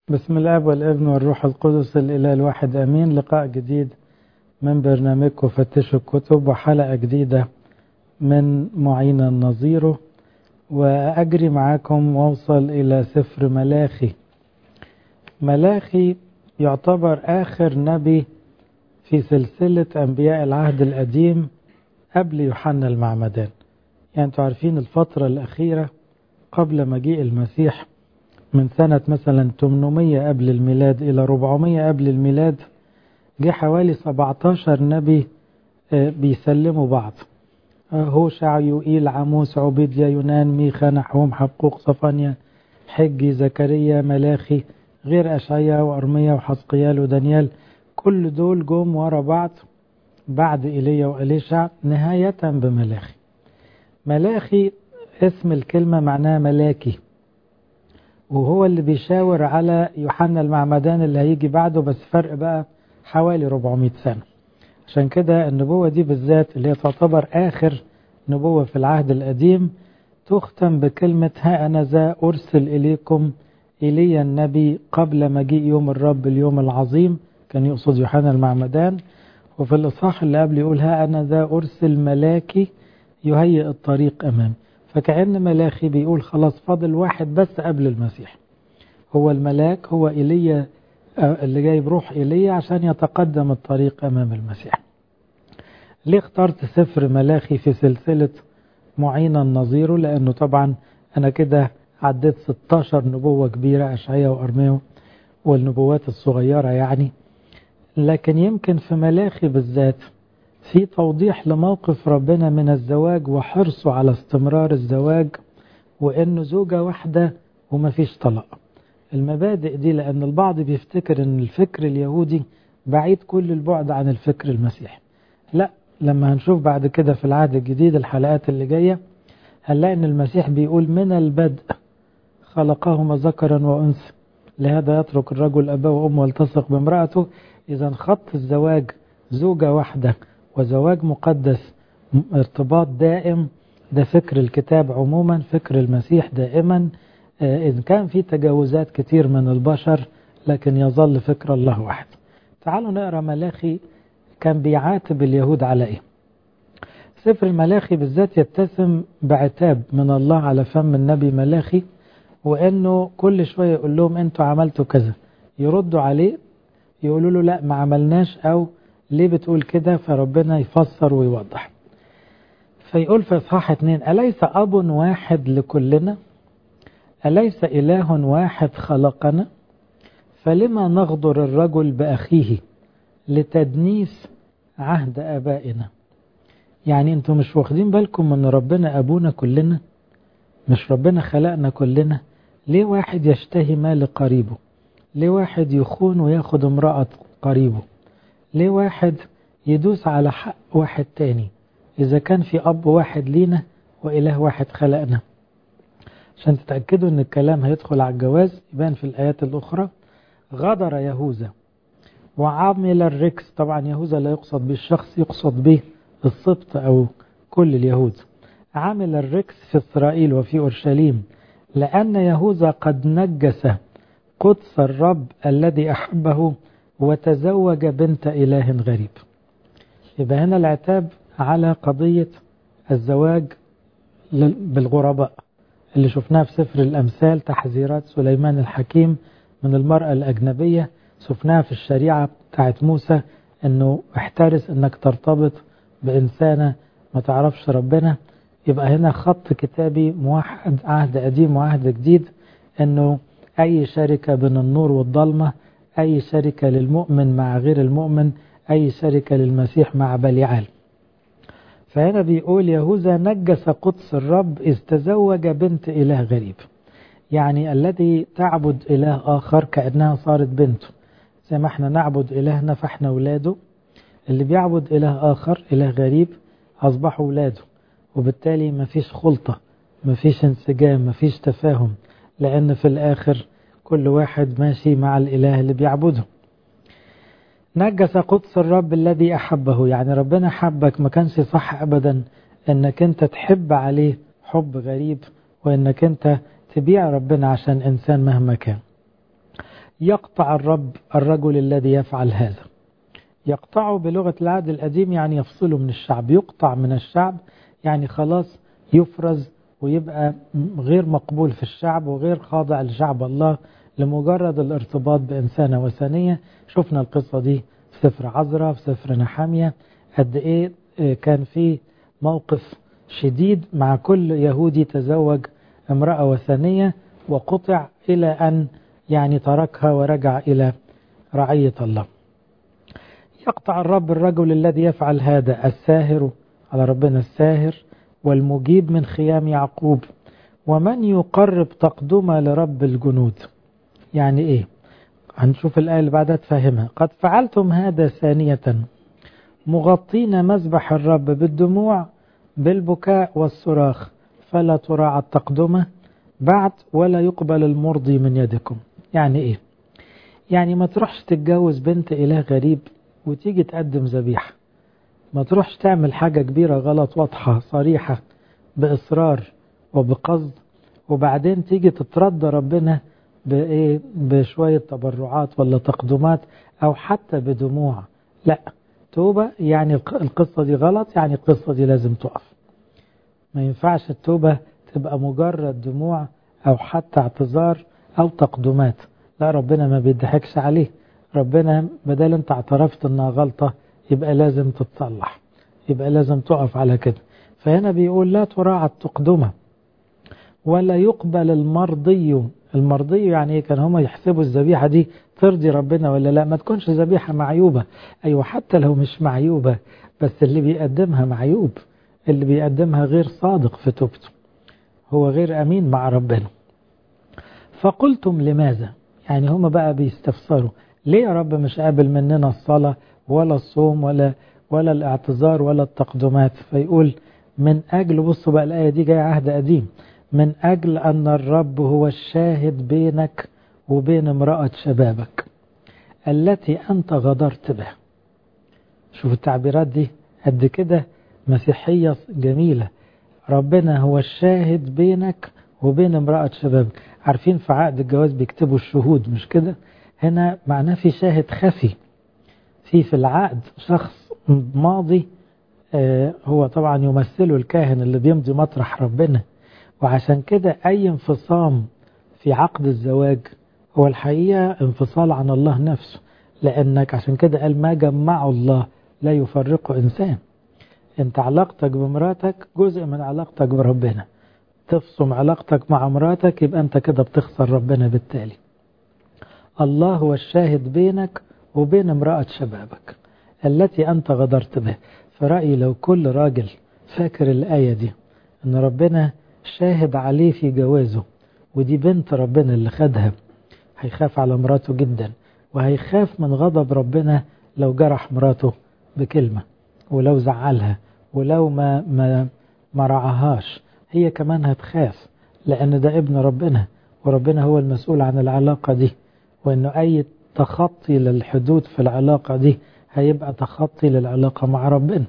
بسم الاب والابن والروح القدس الاله الواحد امين لقاء جديد من برنامجكم فتشوا الكتب وحلقه جديده من معين نظيره واجري معاكم واوصل الى سفر ملاخي ملاخي يعتبر اخر نبي في سلسله انبياء العهد القديم قبل يوحنا المعمدان يعني انتوا عارفين الفتره الاخيره قبل مجيء المسيح من سنة مثلا 800 قبل الميلاد إلى 400 قبل الميلاد جه حوالي 17 نبي بيسلموا بعض هوشع يوئيل عموس عبيديا يونان ميخا نحوم حقوق صفانيا حجي زكريا ملاخي غير أشعيا وأرميا وحسقيال ودانيال كل دول جم ورا بعض بعد إيليا وإليشع نهاية بملاخي ملاخي اسم الكلمة معناها ملاكي وهو اللي بيشاور على يوحنا المعمدان اللي هيجي بعده بس فرق بقى حوالي 400 سنة عشان كده النبوة دي بالذات اللي هي تعتبر آخر نبوة في العهد القديم تختم بكلمة ها أنا ذا أرسل إليكم إلي النبي قبل مجيء يوم الرب اليوم العظيم كان يقصد يوحنا المعمدان وفي الإصحاح اللي قبل يقول ها أنا ذا أرسل ملاكي يهيئ الطريق أمامي فكأن ملاخي بيقول خلاص فاضل واحد بس قبل المسيح هو الملاك هو إيليا اللي جاي بروح إيليا عشان يتقدم الطريق أمام المسيح ليه اخترت سفر ملاخي في سلسلة معينا نظيره لأنه طبعا أنا كده عديت 16 نبوة كبيرة أشعية وأرميا والنبوات الصغيرة يعني لكن يمكن في ملاخي بالذات في توضيح لموقف ربنا من الزواج وحرصه على استمرار الزواج وانه زوجة واحدة وما فيش طلاق المبادئ دي لان البعض بيفتكر ان الفكر اليهودي بعيد كل البعد عن الفكر المسيحي لا لما هنشوف بعد كده في العهد الجديد الحلقات اللي جاية هنلاقي ان المسيح بيقول من البدء خلقهما ذكرا وانثى لهذا يترك الرجل اباه وامه والتصق بامرأته اذا خط الزواج زوجة واحدة وزواج مقدس ارتباط دائم ده فكر الكتاب عموما فكر المسيح دائما إن كان في تجاوزات كتير من البشر لكن يظل فكر الله واحد تعالوا نقرأ ملاخي كان بيعاتب اليهود على إيه سفر الملاخي بالذات يتسم بعتاب من الله على فم النبي ملاخي وإنه كل شوية يقول لهم أنتوا عملتوا كذا يردوا عليه يقولوا له لا ما عملناش أو ليه بتقول كده فربنا يفسر ويوضح فيقول في اصحاح اتنين أليس أب واحد لكلنا أليس إله واحد خلقنا فلما نغدر الرجل بأخيه لتدنيس عهد آبائنا يعني انتوا مش واخدين بالكم من ربنا أبونا كلنا مش ربنا خلقنا كلنا ليه واحد يشتهي مال قريبه ليه واحد يخون وياخد امرأة قريبه ليه واحد يدوس على حق واحد تاني إذا كان في أب واحد لينا وإله واحد خلقنا عشان تتأكدوا أن الكلام هيدخل على الجواز يبان في الآيات الأخرى غدر يهوذا وعمل الركس طبعا يهوذا لا يقصد به الشخص يقصد به السبط أو كل اليهود عمل الركس في إسرائيل وفي أورشليم لأن يهوذا قد نجس قدس الرب الذي أحبه وتزوج بنت إله غريب يبقى هنا العتاب على قضية الزواج بالغرباء اللي شفناها في سفر الأمثال تحذيرات سليمان الحكيم من المرأة الأجنبية شفناها في الشريعة بتاعت موسى أنه احترس أنك ترتبط بإنسانة ما تعرفش ربنا يبقى هنا خط كتابي موحد عهد قديم وعهد جديد أنه أي شركة بين النور والضلمة أي شركة للمؤمن مع غير المؤمن أي شركة للمسيح مع بليعال فهنا بيقول يهوذا نجس قدس الرب إذ تزوج بنت إله غريب يعني الذي تعبد إله آخر كأنها صارت بنته زي ما احنا نعبد إلهنا فاحنا أولاده اللي بيعبد إله آخر إله غريب أصبحوا أولاده وبالتالي مفيش خلطة مفيش انسجام مفيش تفاهم لأن في الآخر كل واحد ماشي مع الإله اللي بيعبده نجس قدس الرب الذي أحبه يعني ربنا حبك ما كانش صح أبدا أنك أنت تحب عليه حب غريب وأنك أنت تبيع ربنا عشان إنسان مهما كان يقطع الرب الرجل الذي يفعل هذا يقطعه بلغة العهد القديم يعني يفصله من الشعب يقطع من الشعب يعني خلاص يفرز ويبقى غير مقبول في الشعب وغير خاضع لشعب الله لمجرد الارتباط بإنسانة وثنية شفنا القصة دي في سفر عذراء في سفر نحامية قد إيه كان في موقف شديد مع كل يهودي تزوج امرأة وثنية وقطع إلى أن يعني تركها ورجع إلى رعية الله يقطع الرب الرجل الذي يفعل هذا الساهر على ربنا الساهر والمجيب من خيام يعقوب ومن يقرب تقدمة لرب الجنود يعني ايه هنشوف الآية اللي بعدها تفهمها قد فعلتم هذا ثانية مغطين مذبح الرب بالدموع بالبكاء والصراخ فلا تراعى التقدمة بعد ولا يقبل المرضي من يدكم يعني ايه يعني ما تروحش تتجوز بنت إله غريب وتيجي تقدم ذبيحة ما تروحش تعمل حاجة كبيرة غلط واضحة صريحة بإصرار وبقصد وبعدين تيجي تترد ربنا بإيه بشوية تبرعات ولا تقدمات أو حتى بدموع لا توبة يعني القصة دي غلط يعني القصة دي لازم تقف ما ينفعش التوبة تبقى مجرد دموع أو حتى اعتذار أو تقدمات لا ربنا ما بيضحكش عليه ربنا بدل انت اعترفت انها غلطة يبقى لازم تتصلح يبقى لازم تقف على كده فهنا بيقول لا تراعى التقدمة ولا يقبل المرضي المرضي يعني ايه كان هما يحسبوا الذبيحة دي ترضي ربنا ولا لا ما تكونش ذبيحة معيوبة ايوه حتى لو مش معيوبة بس اللي بيقدمها معيوب اللي بيقدمها غير صادق في توبته هو غير امين مع ربنا فقلتم لماذا يعني هما بقى بيستفسروا ليه يا رب مش قابل مننا الصلاة ولا الصوم ولا ولا الاعتذار ولا التقدمات فيقول من أجل بصوا بقى الآية دي جاية عهد قديم من أجل أن الرب هو الشاهد بينك وبين امرأة شبابك التي أنت غدرت بها شوف التعبيرات دي قد كده مسيحية جميلة ربنا هو الشاهد بينك وبين امرأة شبابك عارفين في عقد الجواز بيكتبوا الشهود مش كده هنا معناه في شاهد خفي في في العقد شخص ماضي آه هو طبعا يمثله الكاهن اللي بيمضي مطرح ربنا وعشان كده أي انفصام في عقد الزواج هو الحقيقة انفصال عن الله نفسه لأنك عشان كده قال ما جمعه الله لا يفرقه إنسان انت علاقتك بمراتك جزء من علاقتك بربنا تفصم علاقتك مع مراتك يبقى انت كده بتخسر ربنا بالتالي الله هو الشاهد بينك وبين امرأة شبابك التي أنت غدرت به فرأيي لو كل راجل فاكر الآية دي أن ربنا شاهد عليه في جوازه ودي بنت ربنا اللي خدها هيخاف على مراته جدا وهيخاف من غضب ربنا لو جرح مراته بكلمة ولو زعلها ولو ما ما ما رعاهاش هي كمان هتخاف لأن ده ابن ربنا وربنا هو المسؤول عن العلاقة دي وأنه أي تخطي للحدود في العلاقة دي هيبقى تخطي للعلاقة مع ربنا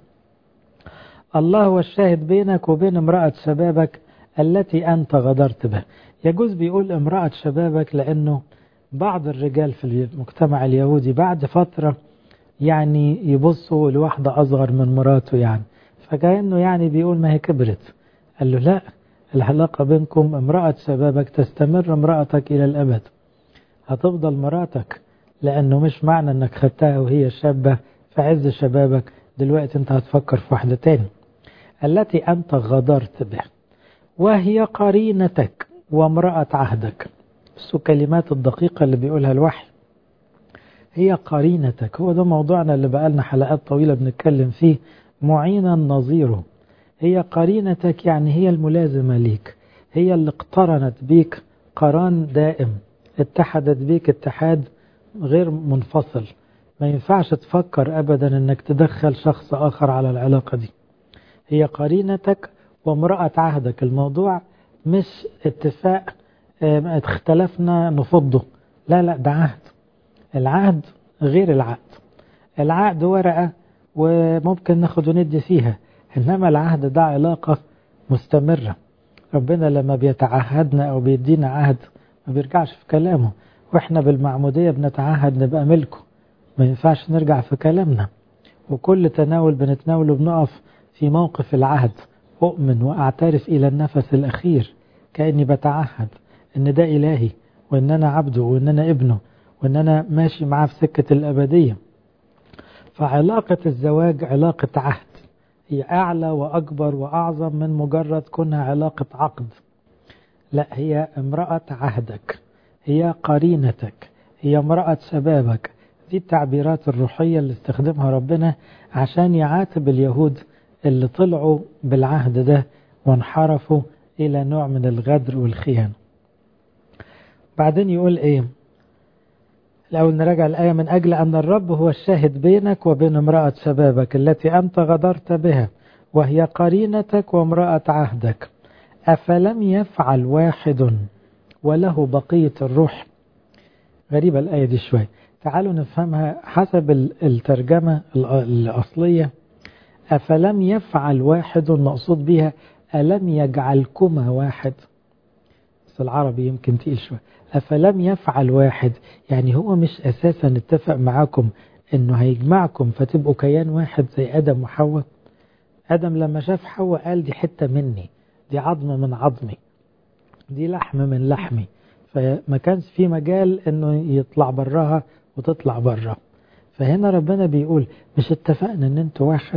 الله هو الشاهد بينك وبين امرأة شبابك التي أنت غدرت بها يجوز بيقول امرأة شبابك لأنه بعض الرجال في المجتمع اليهودي بعد فترة يعني يبصوا لواحدة أصغر من مراته يعني فكأنه يعني بيقول ما هي كبرت قال له لا العلاقة بينكم امرأة شبابك تستمر امرأتك إلى الأبد هتفضل مراتك لأنه مش معنى أنك خدتها وهي شابة في عز شبابك دلوقتي أنت هتفكر في واحدة تاني التي أنت غدرت بها وهي قرينتك وامرأة عهدك بس كلمات الدقيقة اللي بيقولها الوحي هي قرينتك هو ده موضوعنا اللي بقالنا حلقات طويلة بنتكلم فيه معينا نظيره هي قرينتك يعني هي الملازمة ليك هي اللي اقترنت بيك قران دائم اتحدت بيك اتحاد غير منفصل ما ينفعش تفكر أبدا أنك تدخل شخص آخر على العلاقة دي هي قرينتك وامرأة عهدك الموضوع مش اتفاق اه اختلفنا نفضه لا لا ده عهد العهد غير العقد العقد ورقة وممكن ناخد وندي فيها إنما العهد ده علاقة مستمرة ربنا لما بيتعهدنا أو بيدينا عهد ما بيرجعش في كلامه واحنا بالمعمودية بنتعهد نبقى ملكه ما ينفعش نرجع في كلامنا وكل تناول بنتناوله بنقف في موقف العهد أؤمن وأعترف إلى النفس الأخير كأني بتعهد إن ده إلهي وإن أنا عبده وإن أنا ابنه وإن أنا ماشي معاه في سكة الأبدية فعلاقة الزواج علاقة عهد هي أعلى وأكبر وأعظم من مجرد كونها علاقة عقد لا هي امرأة عهدك هي قرينتك هي امرأة شبابك دي التعبيرات الروحية اللي استخدمها ربنا عشان يعاتب اليهود اللي طلعوا بالعهد ده وانحرفوا إلى نوع من الغدر والخيانة بعدين يقول إيه الأول نراجع الآية من أجل أن الرب هو الشاهد بينك وبين امرأة شبابك التي أنت غدرت بها وهي قرينتك وامرأة عهدك أفلم يفعل واحد وله بقية الروح غريبة الآية دي شوي تعالوا نفهمها حسب الترجمة الأصلية أفلم يفعل واحد مقصود بها ألم يجعلكما واحد بس العربي يمكن تقيل شوي أفلم يفعل واحد يعني هو مش أساسا اتفق معاكم أنه هيجمعكم فتبقوا كيان واحد زي آدم وحواء آدم لما شاف حواء قال دي حتة مني دي عظم من عظمي دي لحم من لحمي فما كانش في مجال انه يطلع براها وتطلع برا فهنا ربنا بيقول مش اتفقنا ان انتوا واحد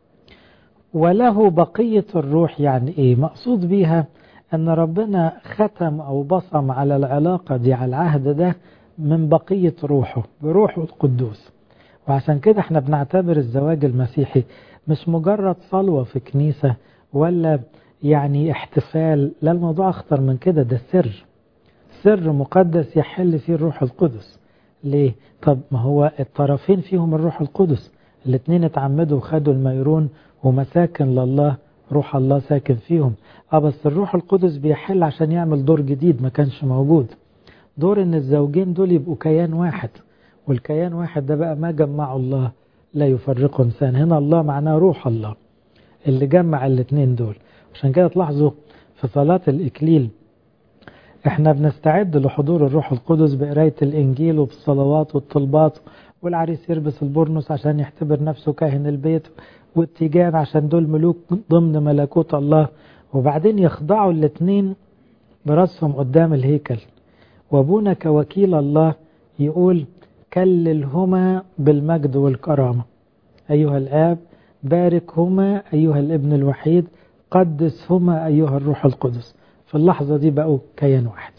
وله بقية الروح يعني ايه مقصود بيها ان ربنا ختم او بصم على العلاقة دي على العهد ده من بقية روحه بروحه القدوس وعشان كده احنا بنعتبر الزواج المسيحي مش مجرد صلوة في كنيسة ولا يعني احتفال لا الموضوع اخطر من كده ده سر سر مقدس يحل فيه الروح القدس ليه طب ما هو الطرفين فيهم الروح القدس الاثنين اتعمدوا وخدوا الميرون ومساكن لله روح الله ساكن فيهم اه بس الروح القدس بيحل عشان يعمل دور جديد ما كانش موجود دور ان الزوجين دول يبقوا كيان واحد والكيان واحد ده بقى ما جمعه الله لا يفرقه انسان هنا الله معناه روح الله اللي جمع الاثنين دول عشان كده تلاحظوا في صلاة الإكليل احنا بنستعد لحضور الروح القدس بقراية الإنجيل وبالصلوات والطلبات والعريس يلبس البرنس عشان يعتبر نفسه كاهن البيت والتيجان عشان دول ملوك ضمن ملكوت الله وبعدين يخضعوا الاثنين براسهم قدام الهيكل وابونا كوكيل الله يقول كللهما بالمجد والكرامة أيها الآب باركهما أيها الابن الوحيد قدسهما أيها الروح القدس في اللحظة دي بقوا كيان واحد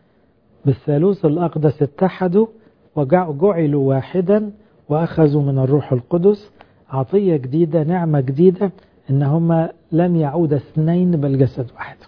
بالثالوث الأقدس اتحدوا وجعلوا واحدا وأخذوا من الروح القدس عطية جديدة نعمة جديدة إن هما لم يعود اثنين بل جسد واحد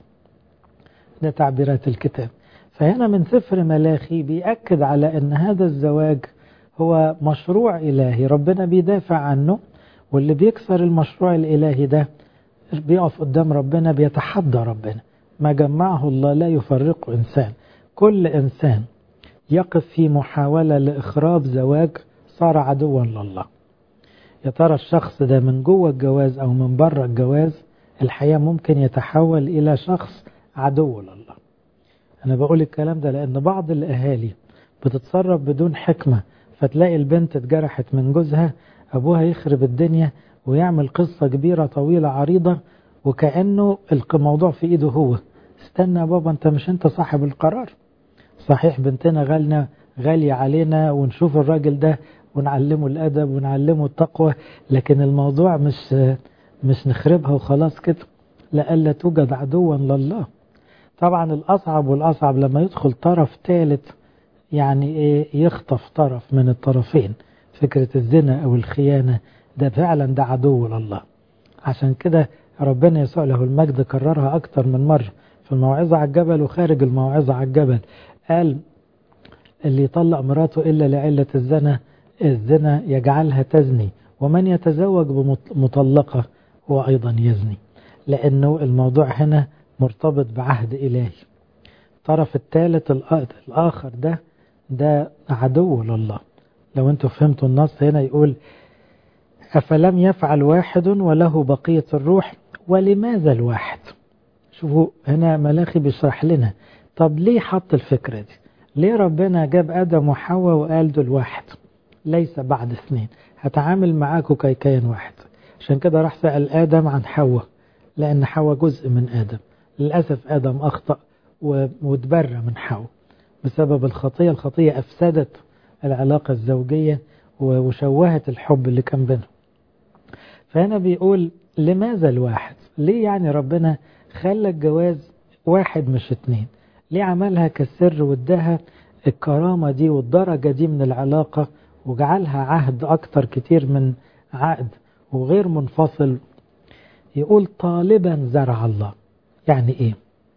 ده تعبيرات الكتاب فهنا من سفر ملاخي بيأكد على أن هذا الزواج هو مشروع إلهي ربنا بيدافع عنه واللي بيكسر المشروع الإلهي ده بيقف قدام ربنا بيتحدى ربنا ما جمعه الله لا يفرقه إنسان كل إنسان يقف في محاولة لإخراب زواج صار عدوا لله يا ترى الشخص ده من جوه الجواز أو من بره الجواز الحياة ممكن يتحول إلى شخص عدو لله أنا بقول الكلام ده لأن بعض الأهالي بتتصرف بدون حكمة فتلاقي البنت اتجرحت من جوزها أبوها يخرب الدنيا ويعمل قصة كبيرة طويلة عريضة وكأنه الموضوع في إيده هو استنى يا بابا أنت مش أنت صاحب القرار صحيح بنتنا غالنا غالية علينا ونشوف الراجل ده ونعلمه الأدب ونعلمه التقوى لكن الموضوع مش مش نخربها وخلاص كده لألا توجد عدوا لله طبعا الأصعب والأصعب لما يدخل طرف ثالث يعني إيه يخطف طرف من الطرفين فكرة الزنا أو الخيانة ده فعلا ده عدو لله عشان كده ربنا يسوع له المجد كررها أكتر من مرة في الموعظة على الجبل وخارج الموعظة على الجبل قال اللي يطلق مراته إلا لعلة الزنا الزنا يجعلها تزني ومن يتزوج بمطلقة هو أيضا يزني لأنه الموضوع هنا مرتبط بعهد إلهي الطرف الثالث الآخر ده ده عدو لله لو انتوا فهمتوا النص هنا يقول أفلم يفعل واحد وله بقية الروح ولماذا الواحد شوفوا هنا ملاخي بيشرح لنا طب ليه حط الفكرة دي ليه ربنا جاب آدم وحواء وقال دول واحد ليس بعد اثنين هتعامل معاكم كيكيان واحد عشان كده راح سأل آدم عن حواء لأن حواء جزء من آدم للأسف آدم أخطأ واتبرى من حواء بسبب الخطية الخطية أفسدت العلاقة الزوجية وشوهت الحب اللي كان بينهم فهنا بيقول لماذا الواحد ليه يعني ربنا خلى الجواز واحد مش اتنين ليه عملها كالسر واداها الكرامة دي والدرجة دي من العلاقة وجعلها عهد أكتر كتير من عقد وغير منفصل يقول طالبا زرع الله يعني ايه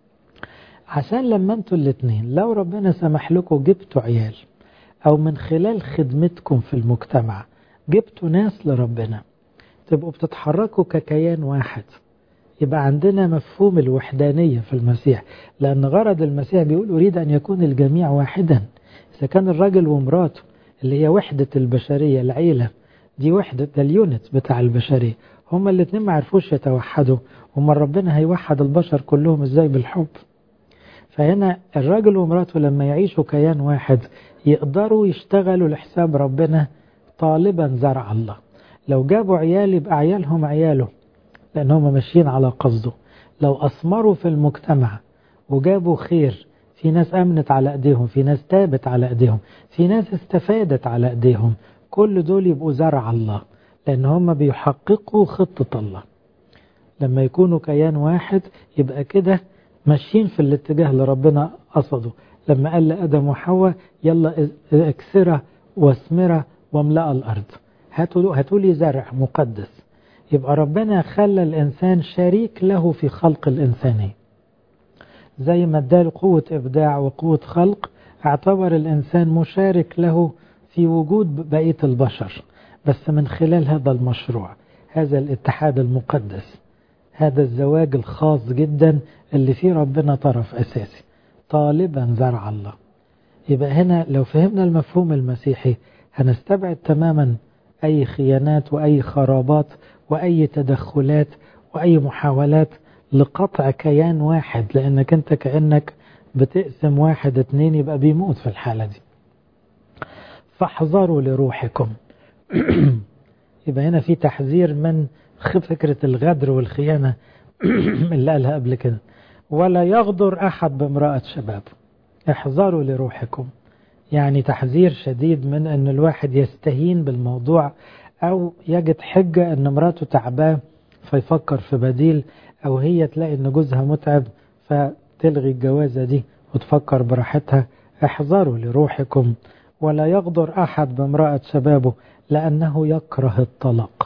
عشان لما انتوا الاتنين لو ربنا سمح لكم جبتوا عيال او من خلال خدمتكم في المجتمع جبتوا ناس لربنا تبقوا بتتحركوا ككيان واحد يبقى عندنا مفهوم الوحدانية في المسيح لأن غرض المسيح بيقول أريد أن يكون الجميع واحدا إذا كان الرجل ومراته اللي هي وحدة البشرية العيلة دي وحدة ده اليونت بتاع البشرية هما الاثنين ما عرفوش يتوحدوا هما ربنا هيوحد البشر كلهم ازاي بالحب فهنا الراجل ومراته لما يعيشوا كيان واحد يقدروا يشتغلوا لحساب ربنا طالبا زرع الله لو جابوا عيال يبقى عيالهم عياله لأن هم ماشيين على قصده لو أثمروا في المجتمع وجابوا خير في ناس أمنت على أيديهم في ناس تابت على أيديهم في ناس استفادت على أيديهم كل دول يبقوا زرع الله لأن هم بيحققوا خطة الله لما يكونوا كيان واحد يبقى كده ماشيين في الاتجاه اللي ربنا قصده لما قال لآدم وحواء يلا اكسرة واثمرة واملأ الأرض هاتوا لي زرع مقدس يبقى ربنا خلى الإنسان شريك له في خلق الإنسانية زي ما اداله قوة إبداع وقوة خلق اعتبر الإنسان مشارك له في وجود بقية البشر بس من خلال هذا المشروع هذا الاتحاد المقدس هذا الزواج الخاص جدا اللي فيه ربنا طرف أساسي طالبا زرع الله يبقى هنا لو فهمنا المفهوم المسيحي هنستبعد تماما أي خيانات وأي خرابات وأي تدخلات وأي محاولات لقطع كيان واحد لأنك أنت كأنك بتقسم واحد اتنين يبقى بيموت في الحالة دي فاحذروا لروحكم يبقى هنا في تحذير من فكرة الغدر والخيانة اللي قالها قبل كده ولا يغدر أحد بامرأة شباب احذروا لروحكم يعني تحذير شديد من أن الواحد يستهين بالموضوع أو يجد حجة أن مراته تعباه فيفكر في بديل أو هي تلاقي أن جوزها متعب فتلغي الجوازة دي وتفكر براحتها احذروا لروحكم ولا يغدر أحد بامرأة شبابه لأنه يكره الطلاق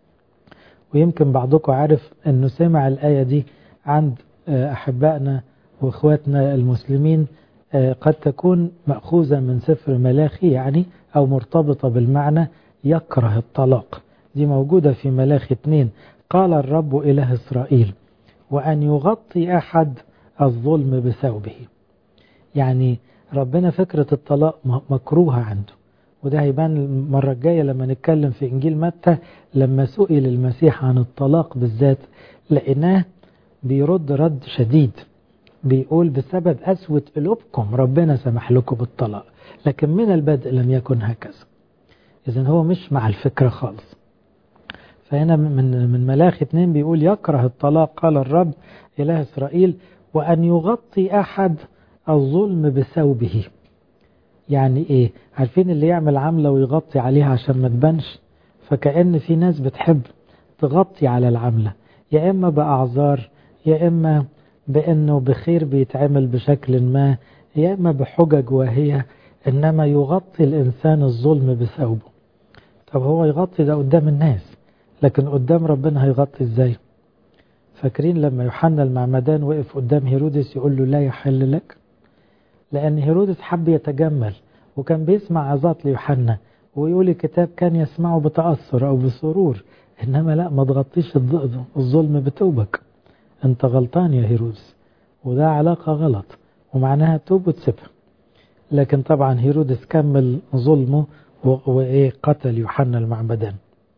ويمكن بعضكم عارف أنه سمع الآية دي عند أحبائنا وإخواتنا المسلمين قد تكون مأخوذة من سفر ملاخي يعني أو مرتبطة بالمعنى يكره الطلاق دي موجودة في ملاخي 2 قال الرب إله إسرائيل وأن يغطي أحد الظلم بثوبه يعني ربنا فكرة الطلاق مكروهة عنده وده هيبان المرة الجاية لما نتكلم في إنجيل متى لما سئل المسيح عن الطلاق بالذات لقيناه بيرد رد شديد بيقول بسبب قسوة قلوبكم ربنا سمح لكم بالطلاق لكن من البدء لم يكن هكذا إذا هو مش مع الفكرة خالص فهنا من من ملاخي اتنين بيقول يكره الطلاق قال الرب إله إسرائيل وأن يغطي أحد الظلم بثوبه يعني إيه عارفين اللي يعمل عملة ويغطي عليها عشان ما تبانش فكأن في ناس بتحب تغطي على العملة يا إما بأعذار يا إما بأنه بخير بيتعمل بشكل ما يا إما بحجج واهية إنما يغطي الإنسان الظلم بثوبه طب هو يغطي ده قدام الناس لكن قدام ربنا هيغطي إزاي فاكرين لما يوحنا المعمدان وقف قدام هيرودس يقول له لا يحل لك لأن هيرودس حب يتجمل وكان بيسمع عظات ليوحنا ويقول الكتاب كان يسمعه بتأثر أو بسرور إنما لا ما تغطيش الظلم بتوبك أنت غلطان يا هيرودس وده علاقة غلط ومعناها توب وتسيبها لكن طبعا هيرودس كمل ظلمه وإيه قتل يوحنا المعمدان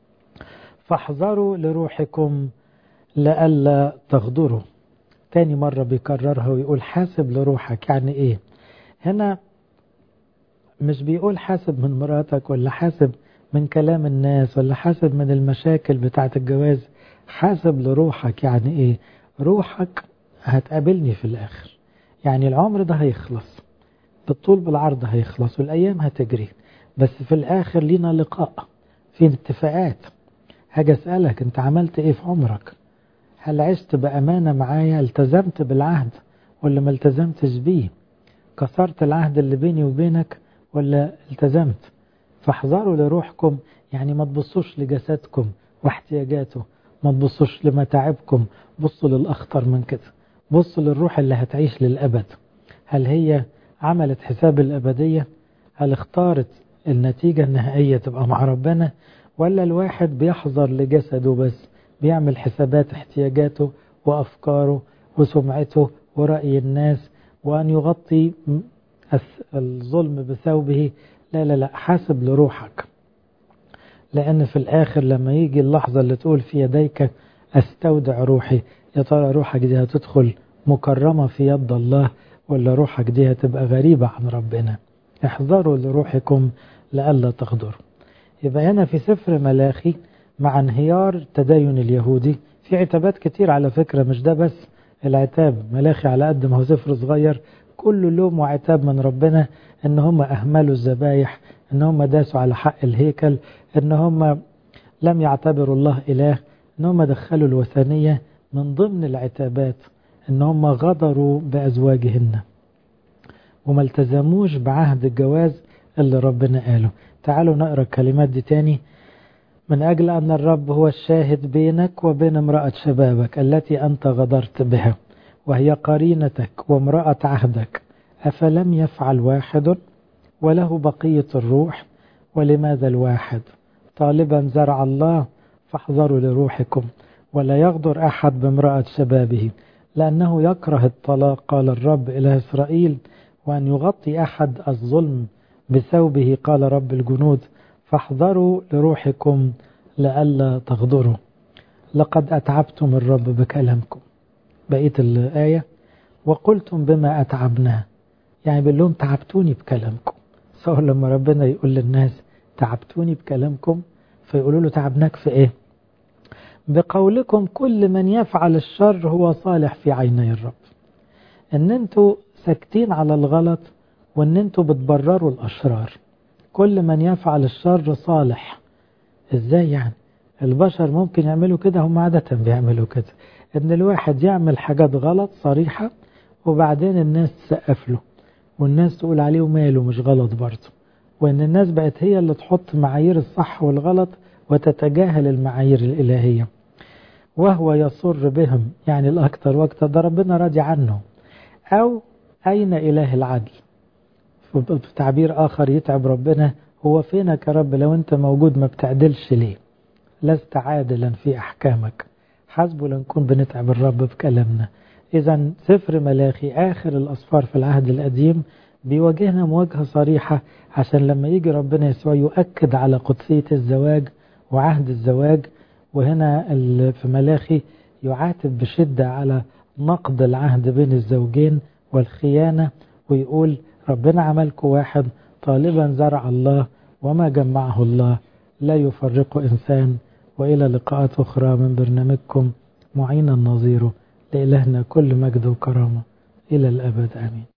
فاحذروا لروحكم لئلا تغدروا تاني مرة بيكررها ويقول حاسب لروحك يعني ايه هنا مش بيقول حاسب من مراتك ولا حاسب من كلام الناس ولا حاسب من المشاكل بتاعة الجواز حاسب لروحك يعني ايه روحك هتقابلني في الاخر يعني العمر ده هيخلص بالطول بالعرض هيخلص والايام هتجري بس في الاخر لينا لقاء في اتفاقات هاجي اسالك انت عملت ايه في عمرك هل عشت بامانه معايا التزمت بالعهد ولا ما التزمتش بيه كسرت العهد اللي بيني وبينك ولا التزمت فاحذروا لروحكم يعني ما تبصوش لجسدكم واحتياجاته ما تبصوش لمتاعبكم بصوا للأخطر من كده بصوا للروح اللي هتعيش للأبد هل هي عملت حساب الأبدية هل اختارت النتيجة النهائية تبقى مع ربنا ولا الواحد بيحذر لجسده بس بيعمل حسابات احتياجاته وأفكاره وسمعته ورأي الناس وأن يغطي الظلم بثوبه لا لا لا حاسب لروحك لأن في الآخر لما يجي اللحظة اللي تقول في يديك أستودع روحي يا ترى روحك دي هتدخل مكرمة في يد الله ولا روحك دي هتبقى غريبة عن ربنا احذروا لروحكم لئلا تغدروا يبقى هنا في سفر ملاخي مع انهيار التدين اليهودي في عتابات كتير على فكرة مش ده بس العتاب ملاخي على قد ما هو سفر صغير كله لوم وعتاب من ربنا ان هم اهملوا الذبايح ان هم داسوا على حق الهيكل ان هم لم يعتبروا الله اله ان هم دخلوا الوثنية من ضمن العتابات ان هم غدروا بازواجهن وما التزموش بعهد الجواز اللي ربنا قاله تعالوا نقرا الكلمات دي تاني من أجل أن الرب هو الشاهد بينك وبين امرأة شبابك التي أنت غدرت بها وهي قرينتك وامرأة عهدك أفلم يفعل واحد وله بقية الروح ولماذا الواحد طالبا زرع الله فاحذروا لروحكم ولا يغدر أحد بامرأة شبابه لأنه يكره الطلاق قال الرب إلى إسرائيل وأن يغطي أحد الظلم بثوبه قال رب الجنود فاحذروا لروحكم لئلا تغدروا لقد أتعبتم الرب بكلامكم بقية الآية وقلتم بما أتعبناه يعني بيقول لهم تعبتوني بكلامكم سواء لما ربنا يقول للناس تعبتوني بكلامكم فيقولوا له تعبناك في ايه بقولكم كل من يفعل الشر هو صالح في عيني الرب ان انتوا ساكتين على الغلط وان انتوا بتبرروا الاشرار كل من يفعل الشر صالح ازاي يعني البشر ممكن يعملوا كده هم عادة بيعملوا كده ان الواحد يعمل حاجات غلط صريحة وبعدين الناس تسقف له والناس تقول عليه وماله مش غلط برضه وان الناس بقت هي اللي تحط معايير الصح والغلط وتتجاهل المعايير الإلهية وهو يصر بهم يعني الأكثر وقت ده ربنا راضي عنه أو أين إله العدل بتعبير آخر يتعب ربنا هو فينك يا رب لو أنت موجود ما بتعدلش ليه لست عادلا في أحكامك حسبه لنكون بنتعب الرب بكلامنا إذا سفر ملاخي آخر الأصفار في العهد القديم بيواجهنا مواجهة صريحة عشان لما يجي ربنا يسوع يؤكد على قدسية الزواج وعهد الزواج وهنا في ملاخي يعاتب بشدة على نقض العهد بين الزوجين والخيانة ويقول ربنا عملكم واحد طالبا زرع الله وما جمعه الله لا يفرق إنسان وإلى لقاءات أخرى من برنامجكم معين النظير لإلهنا كل مجد وكرامة إلى الأبد آمين